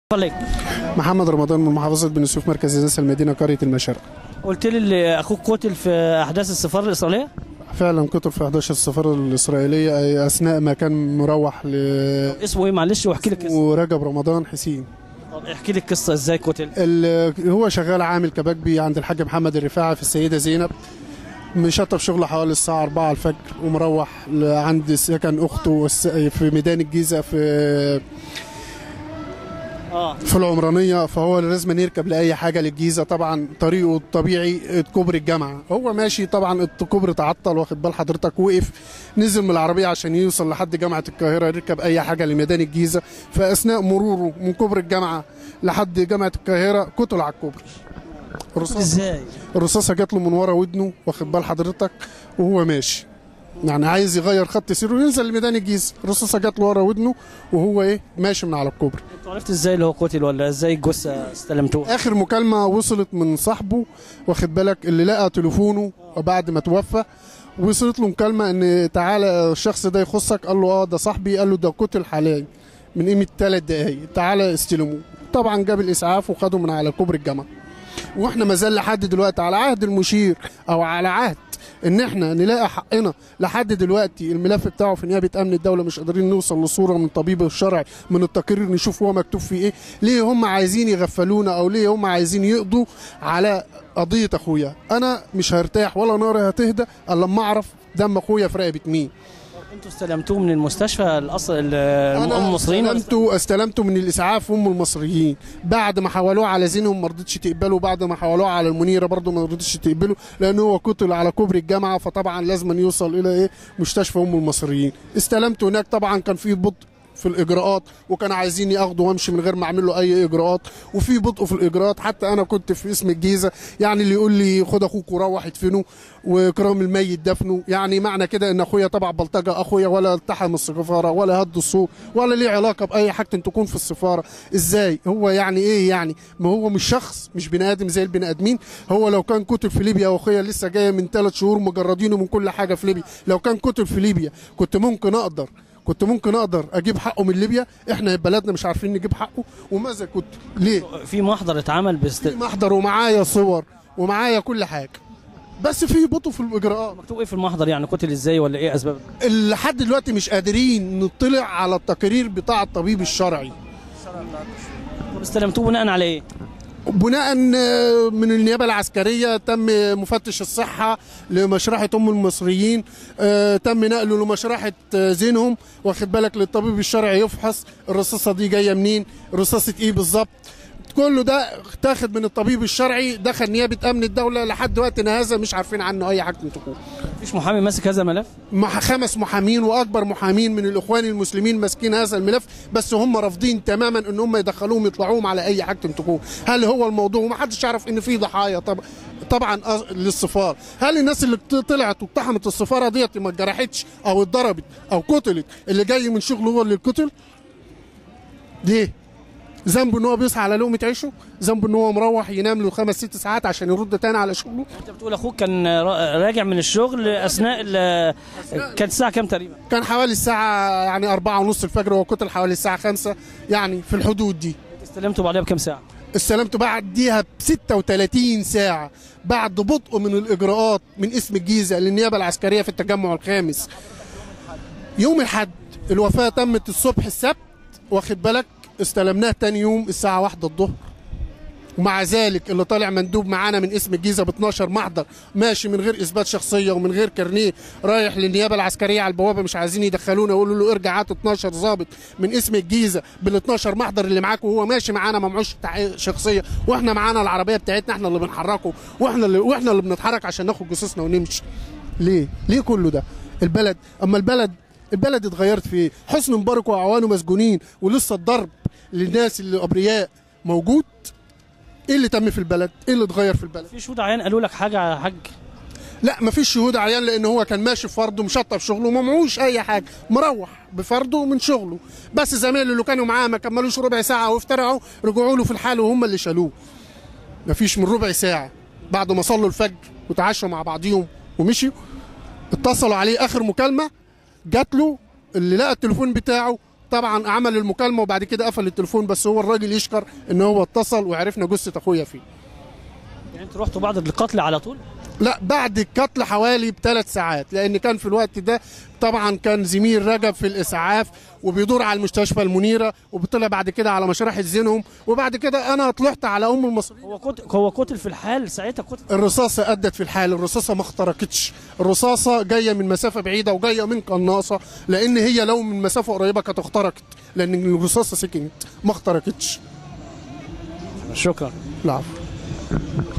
عليك محمد رمضان من محافظة بني سويف مركز إزاز المدينة قرية المشارق قلت لي اللي اخوك قتل في احداث السفاره الاسرائيليه فعلا كتب في 11 السفارة الإسرائيلية أي أثناء ما كان مروح ل اسمه ايه معلش واحكي لي القصه ورجب رمضان حسين طب احكي لي القصه ازاي قتل ال- هو شغال عامل كباكبي عند الحاج محمد الرفاعي في السيدة زينب مشطب شغله حوالي الساعة 4 الفجر ومروح ل- عند سكن أخته والس- في ميدان الجيزة في اه في العمرانيه فهو لازم يركب لاي حاجه للجيزه طبعا طريقه الطبيعي كوبري الجامعه هو ماشي طبعا الكوبري تعطل واخد بال حضرتك وقف نزل من العربيه عشان يوصل لحد جامعه القاهره يركب اي حاجه لميدان الجيزه فاثناء مروره من كوبري الجامعه لحد جامعه القاهره قتل على الكوبري الرصاصه ازاي الرصاصه جات له من ورا ودنه واخد بال حضرتك وهو ماشي يعني عايز يغير خط سيره وينزل لميدان الجيزه الرصاصه جات له ورا ودنه وهو ايه ماشي من على الكوبري انت عرفت ازاي اللي هو قتل ولا ازاي الجثه استلمتوها اخر مكالمه وصلت من صاحبه واخد بالك اللي لقى تليفونه بعد ما توفى وصلت له مكالمه ان تعالى الشخص ده يخصك قال له اه ده صاحبي قال له ده قتل حاليا من قيمه ثلاث دقايق تعالى استلموه طبعا جاب الاسعاف وخده من على كوبري الجامعه واحنا ما زال لحد دلوقتي على عهد المشير او على عهد ان احنا نلاقي حقنا لحد دلوقتي الملف بتاعه في نيابه امن الدوله مش قادرين نوصل لصوره من طبيب الشرعي من التقرير نشوف هو مكتوب فيه ايه ليه هم عايزين يغفلونا او ليه هم عايزين يقضوا على قضيه اخويا انا مش هرتاح ولا ناري هتهدى الا لما اعرف دم اخويا في رقبه مين انتوا استلمتوه من المستشفى الاصل ام انا المصريين ولا استلمته استلمته من الاسعاف ام المصريين بعد ما حولوه على زينهم ما رضتش تقبله بعد ما حولوه على المنيره برضه ما رضتش تقبله لان هو قتل على كوبري الجامعه فطبعا لازم يوصل الى ايه مستشفى ام المصريين استلمته هناك طبعا كان في بطء في الاجراءات وكانوا عايزين ياخده وامشي من غير ما اعمل له اي اجراءات وفي بطء في الاجراءات حتى انا كنت في اسم الجيزه يعني اللي يقول لي خد اخوك وروح ادفنه وكرام الميت دفنه يعني معنى كده ان اخويا تبع بلطجه اخويا ولا التحم السفاره ولا هد السوق ولا ليه علاقه باي حاجه تكون في السفاره ازاي هو يعني ايه يعني ما هو مش شخص مش بني ادم زي البني ادمين هو لو كان كتب في ليبيا واخويا لسه جايه من ثلاث شهور مجردينه من كل حاجه في ليبيا لو كان كتب في ليبيا كنت ممكن اقدر كنت ممكن اقدر اجيب حقه من ليبيا احنا بلدنا مش عارفين نجيب حقه وماذا كنت ليه في محضر اتعمل بست... في محضر ومعايا صور ومعايا كل حاجه بس في بطء في الاجراءات مكتوب ايه في المحضر يعني قتل ازاي ولا ايه اسباب لحد دلوقتي مش قادرين نطلع على التقارير بتاع الطبيب الشرعي طب استلمتوه بناء على ايه بناء آه، من النيابه العسكريه تم مفتش الصحه لمشرحه ام المصريين آه، تم نقله لمشرحه آه، زينهم واخد بالك للطبيب الشرعي يفحص الرصاصه دي جايه منين رصاصه ايه بالظبط كله ده اتاخد من الطبيب الشرعي دخل نيابه امن الدوله لحد وقتنا هذا مش عارفين عنه اي حاجه تكون مفيش محامي ماسك هذا الملف مع خمس محامين واكبر محامين من الاخوان المسلمين ماسكين هذا الملف بس هم رافضين تماما ان هم يدخلوهم يطلعوهم على اي حاجه تكون هل هو الموضوع وما حدش يعرف ان في ضحايا طبعا طبعا أز- للسفاره هل الناس اللي بت- طلعت واقتحمت السفاره ديت ما اتجرحتش او اتضربت او قتلت اللي جاي من شغله هو اللي قتل ليه ذنبه ان هو بيصحى على لقمه عيشه ذنبه ان هو مروح ينام له خمس ست ساعات عشان يرد تاني على شغله انت بتقول اخوك كان را- راجع من الشغل اثناء ال- كانت الساعه كام تقريبا كان حوالي الساعة يعني أربعة ونص الفجر وهو قتل حوالي الساعة خمسة يعني في الحدود دي استلمته بعدها بكام ساعه استلمته بعديها ب 36 ساعة بعد بطء من الإجراءات من اسم الجيزة للنيابة العسكرية في التجمع الخامس يوم الحد الوفاة تمت الصبح السبت واخد بالك استلمناه تاني يوم الساعة واحدة الظهر ومع ذلك اللي طالع مندوب معانا من اسم الجيزه ب 12 محضر ماشي من غير اثبات شخصيه ومن غير كارنيه رايح للنيابه العسكريه على البوابه مش عايزين يدخلونا يقولوا له ارجع هات 12 ظابط من اسم الجيزه بال 12 محضر اللي معاك وهو ماشي معانا ما معوش تع- شخصيه واحنا معانا العربيه بتاعتنا احنا اللي بنحركه واحنا اللي واحنا اللي بنتحرك عشان ناخد جثثنا ونمشي ليه؟ ليه كله ده؟ البلد اما البلد البلد اتغيرت في ايه؟ حسني مبارك واعوانه مسجونين ولسه الضرب للناس اللي ابرياء موجود ايه اللي تم في البلد؟ ايه اللي اتغير في البلد؟ في شهود عيان قالوا لك حاجه يا حاج لا مفيش شهود عيان لان هو كان ماشي في فرضه مشطب شغله وما معوش اي حاجه مروح بفرضه من شغله بس زمايله اللي كانوا معاه ما كملوش ربع ساعه وافترعوا رجعوا له في الحال وهم اللي شالوه مفيش من ربع ساعه بعد ما صلوا الفجر وتعشوا مع بعضيهم ومشيوا اتصلوا عليه اخر مكالمه جات له اللي لقى التليفون بتاعه طبعا عمل المكالمه وبعد كده قفل التليفون بس هو الراجل يشكر ان هو اتصل وعرفنا جثه اخويا فيه يعني انتوا رحتوا بعد القتل على طول لا بعد القتل حوالي بثلاث ساعات لان كان في الوقت ده طبعا كان زميل رجب في الاسعاف وبيدور على المستشفى المنيره وبيطلع بعد كده على مشرحه زينهم وبعد كده انا طلعت على ام المصريين هو قتل هو قتل في الحال ساعتها قتل الرصاصة أدت في الحال الرصاصة ما اخترقتش الرصاصة جاية من مسافة بعيدة وجاية من قناصة لأن هي لو من مسافة قريبة كانت اخترقت لأن الرصاصة سكنت ما اخترقتش شكرا العفو